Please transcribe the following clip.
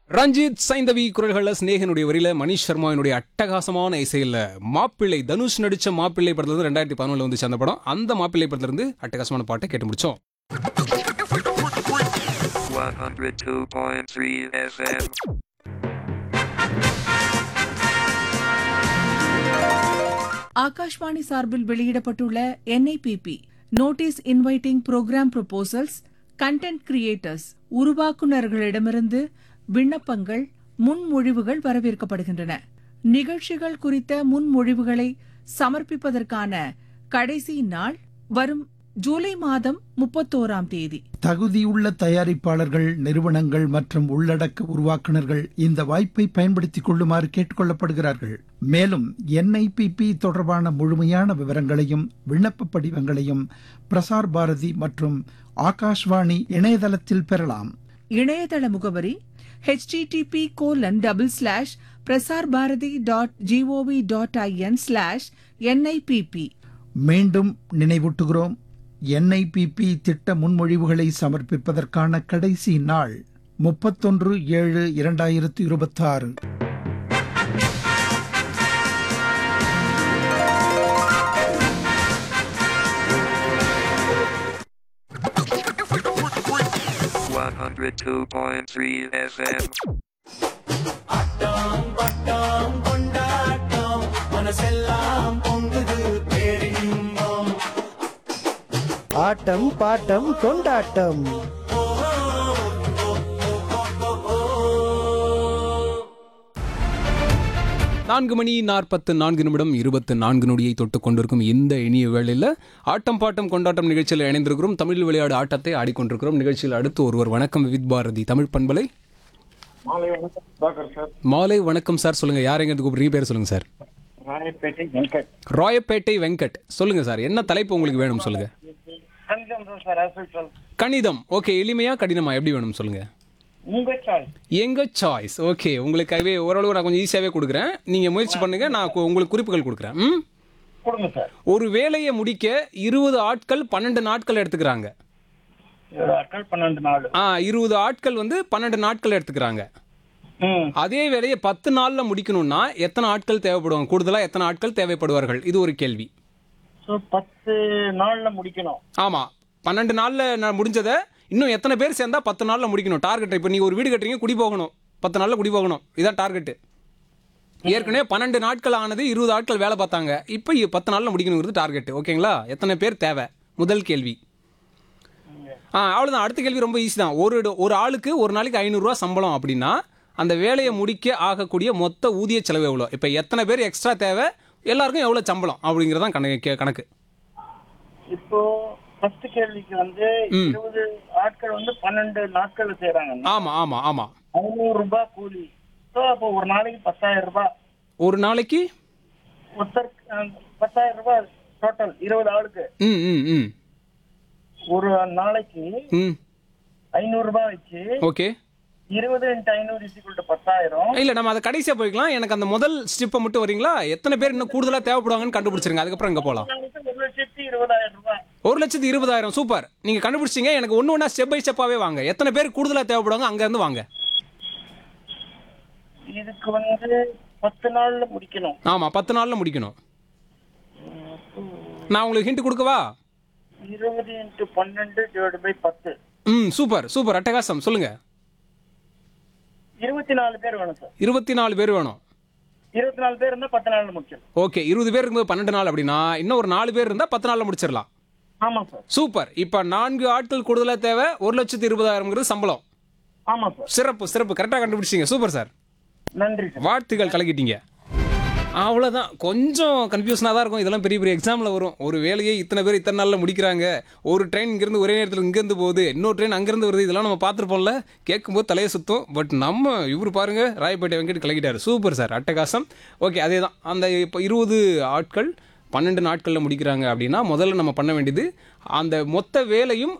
ரஞ்சித் சைந்தவி குரல்கள ஸ்நேகனுடைய வரியில மணிஷ் சர்மாவினுடைய அட்டகாசமான இசையில மாப்பிள்ளை தனுஷ் நடிச்ச மாப்பிள்ளை படத்துல இருந்து ரெண்டாயிரத்தி பதினொன்றுல வந்துச்சு அந்த படம் அந்த மாப்பிள்ளை படத்துல இருந்து அட்டகாசமான பாட்டை கேட்டு முடிச்சோம் 102.3 FM. ஆகாஷ்வாணி சார்பில் வெளியிடப்பட்டுள்ள NIPP notice inviting program proposals content creators உருவாக்குநர்களிடமிருந்து விண்ணப்பங்கள் முன்மொழிவுகள் வரவேற்கப்படுகின்றன நிகழ்ச்சிகள் குறித்த முன்மொழிவுகளை சமர்ப்பிப்பதற்கான கடைசி நாள் வரும் ஜூலை மாதம் முப்பத்தோராம் தேதி தகுதியுள்ள தயாரிப்பாளர்கள் நிறுவனங்கள் மற்றும் உள்ளடக்க உருவாக்குனர்கள் இந்த வாய்ப்பை பயன்படுத்திக் கொள்ளுமாறு கேட்டுக்கொள்ளப்படுகிறார்கள் மேலும் என்ஐபிபி தொடர்பான முழுமையான விவரங்களையும் விண்ணப்ப படிவங்களையும் பிரசார் பாரதி மற்றும் ஆகாஷ்வாணி இணையதளத்தில் பெறலாம் இணையதள முகவரி http colon double slash Prasar Bharati dot GOV dot IN slash NIPP மீண்டும் நினைவூட்டுகிறோம் என்ஐபிபி திட்ட முன்மொழிவுகளை சமர்ப்பிப்பதற்கான கடைசி நாள் முப்பத்தொன்று ஏழு இரண்டாயிரத்து இருபத்தாறு One hundred two point three FM. ஆட்டம் பாட்டம் கொண்டாட்டம் நான்கு மணி நாற்பத்து நான்கு நிமிடம் இருபத்து நான்கு நொடியை தொட்டு கொண்டிருக்கும் இந்த இனிய வேளையில் ஆட்டம் பாட்டம் கொண்டாட்டம் நிகழ்ச்சியில் இணைந்திருக்கிறோம் தமிழ் விளையாடு ஆட்டத்தை ஆடிக்கொண்டிருக்கிறோம் நிகழ்ச்சியில் அடுத்து ஒருவர் வணக்கம் விவித் பாரதி தமிழ் பண்பலை மாலை வணக்கம் சுதாகர் சார் மாலை வணக்கம் சார் சொல்லுங்க யார் எங்க கூப்பிடுறீங்க பேர் சொல்லுங்க சார் ராயப்பேட்டை வெங்கட் ராயப்பேட்டை வெங்கட் சொல்லுங்க சார் என்ன தலைப்பு உங்களுக்கு வேணும் சொல்லுங்க கணிதம் தான் சார் ஆஸ் யூஷுவல் கணிதம் ஓகே எளிமையா கடினமா எப்படி வேணும் சொல்லுங்க உங்க சாய்ஸ் எங்க சாய்ஸ் ஓகே உங்களுக்காகவே ஓரளவு நான் கொஞ்சம் ஈஸியாவே கொடுக்குறேன் நீங்க முயற்சி பண்ணுங்க நான் கு- உங்களுக்கு குறிப்புகள் கொடுக்குறேன் ம்? கொடுங்க சார் ஒரு வேலையை முடிக்க இருபது ஆட்கள் பன்னெண்டு நாட்கள் எடுத்துக்கிறாங்க ஒரு அக்கல் பன்னெண்டு நாள் ஆ இருபது ஆட்கள் வந்து பன்னெண்டு நாட்கள் எடுத்துக்கிறாங்க ம் அதே வேலையை பத்து நாள்ல முடிக்கணும்னா எத்தனை ஆட்கள் தேவைப்படுவாங்க கூடுதலா எத்தனை ஆட்கள் தேவைப்படுவார்கள் இது ஒரு கேள்வி ஸோ பத்து நாள்ல முடிக்கணும் ஆமா பன்னெண்டு நாள்ல நான் முடிஞ்சதை இன்னும் எத்தனை பேர் சேர்ந்தா பத்து நாள்ல முடிக்கணும் டார்கெட் இப்போ நீங்க ஒரு வீடு கட்டுறீங்க குடி போகணும் பத்து நாள்ல குடி போகணும் இதான் டார்கெட் ஏற்கனவே பன்னெண்டு நாட்கள் ஆனது இருபது ஆட்கள் வேலை பார்த்தாங்க இப்போ இ- பத்து நாள்ல முடிக்கணுங்கிறது டார்கெட் ஓகேங்களா எத்தனை பேர் தேவை முதல் கேள்வி ஆ அவ்வளோதான் அடுத்த கேள்வி ரொம்ப ஈஸி தான் ஒரு ஒரு ஆளுக்கு ஒரு நாளைக்கு ஐநூறுரூவா சம்பளம் அப்படின்னா அந்த வேலையை முடிக்க ஆகக்கூடிய மொத்த ஊதிய செலவு எவ்வளோ இப்போ எத்தனை பேர் எக்ஸ்ட்ரா தேவை எல்லாருக்கும் எவ்வளோ சம்பளம் அப்படிங்கிறதான் கணக்கு கணக்கு இப்போ ஃபர்ஸ்ட் கேள்விக்கு வந்து ம். இருபது ஆட்கள் வந்து பன்னெண்டு நாட்கள் செய்யறாங்க ஆமாம் ஆமாம் ஆமாம் ஐநூறு ரூபாய் கூலி ஸோ அப்போ ஒரு நாளைக்கு பத்தாயிரம் ரூபாய் ஒரு நாளைக்கு ஒருத்தர் அஹ், பத்தாயிரம் ரூபாய் டோட்டல் இருபது ஆளுக்கு ம் ம் ம் ஒரு நாளைக்கு ம் ஐநூறு ரூபாய் வச்சு ஓகே இருபது இன்ட்டு ஐநூறு இசிக்குள்ள பத்தாயிரம் இல்ல நம்ம அதை கடைசியா போய்க்கலாம் எனக்கு அந்த முதல் ஸ்டெப்பை மட்டும் வரீங்களா எத்தனை பேர் இன்னும் கூடுதலா தேவைப்படுவாங்கன்னு கண்டுபிடிச்சிருங்க அதுக்கப்புறம் இங்க போலாம் நாளைக்கு ஒரு லட்சத்தி இருபதாயிரம் ரூபாய் ஒரு லட்சத்தி இருபதாயிரம் சூப்பர் நீங்க கண்டுபிடிச்சீங்க எனக்கு ஒண்ணு ஒண்ணா ஸ்டெப் பை ஸ்டெப்பாவே வாங்க எத்தனை பேர் கூடுதலா தேவைப்படுவாங்க அங்க இருந்து வாங்க இதுக்கு வந்து பத்து நாள்ல முடிக்கணும் ஆமா பத்து நாள்ல முடிக்கணும் நான் உங்களுக்கு ஹிண்ட் கொடுக்கவா இருபது இன்ட்டு பன்னெண்டு டிவைட் பை பத்து ம் சூப்பர் சூப்பர் அட்டகாசம் சொல்லுங்க இருபத்தி நாலு பேர் வேணும் சார் இருபத்தி நாலு பேர் வேணும் இருபத்தி நாலு பேர் இருந்தா பத்து நாள்ல முடிச்சிடும் ஓகே இருபது பேர் இருக்கும்போது பன்னெண்டு நாள் அப்படின்னா இன்னும் ஒரு நாலு பேர் இருந்தா பத்து நாள்ல முடிச்சிடலாம் ஆமா சார் சூப்பர் இப்ப நான்கு ஆட்கள் கூடுதலா தேவை ஒரு லட்சத்தி இருபதாயிரம்ங்கிறது சம்பளம் ஆமா சார் சிறப்பு சிறப்பு கரெக்டாக கண்டுபிடிச்சிங்க சூப்பர் சார் நன்றி சார் வாழ்த்துக்கள் கலக்கிட்டீங்க அவ்வளோதான் கொஞ்சம் கன்ஃபியூஷனாக தான் இருக்கும் இதெல்லாம் பெரிய பெரிய எக்ஸாமில் வரும் ஒரு வேலையை இத்தனை பேர் இத்தனை நாளில் முடிக்கிறாங்க ஒரு ட்ரெயின் இங்கேருந்து ஒரே நேரத்தில் இங்கேருந்து போகுது இன்னொரு ட்ரெயின் அங்கேருந்து வருது இதெல்லாம் நம்ம பார்த்துருப்போம்ல கேட்கும்போது தலையை சுத்தும் பட் நம்ம இவர் பாருங்க ராயப்பேட்டை வெங்கட் கலக்கிட்டாரு சூப்பர் சார் அட்டகாசம் ஓகே அதே தான் அந்த இப்போ இருபது ஆட்கள் பன்னெண்டு நாட்களில் முடிக்கிறாங்க அப்படின்னா முதல்ல நம்ம பண்ண வேண்டியது அந்த மொத்த வேலையும்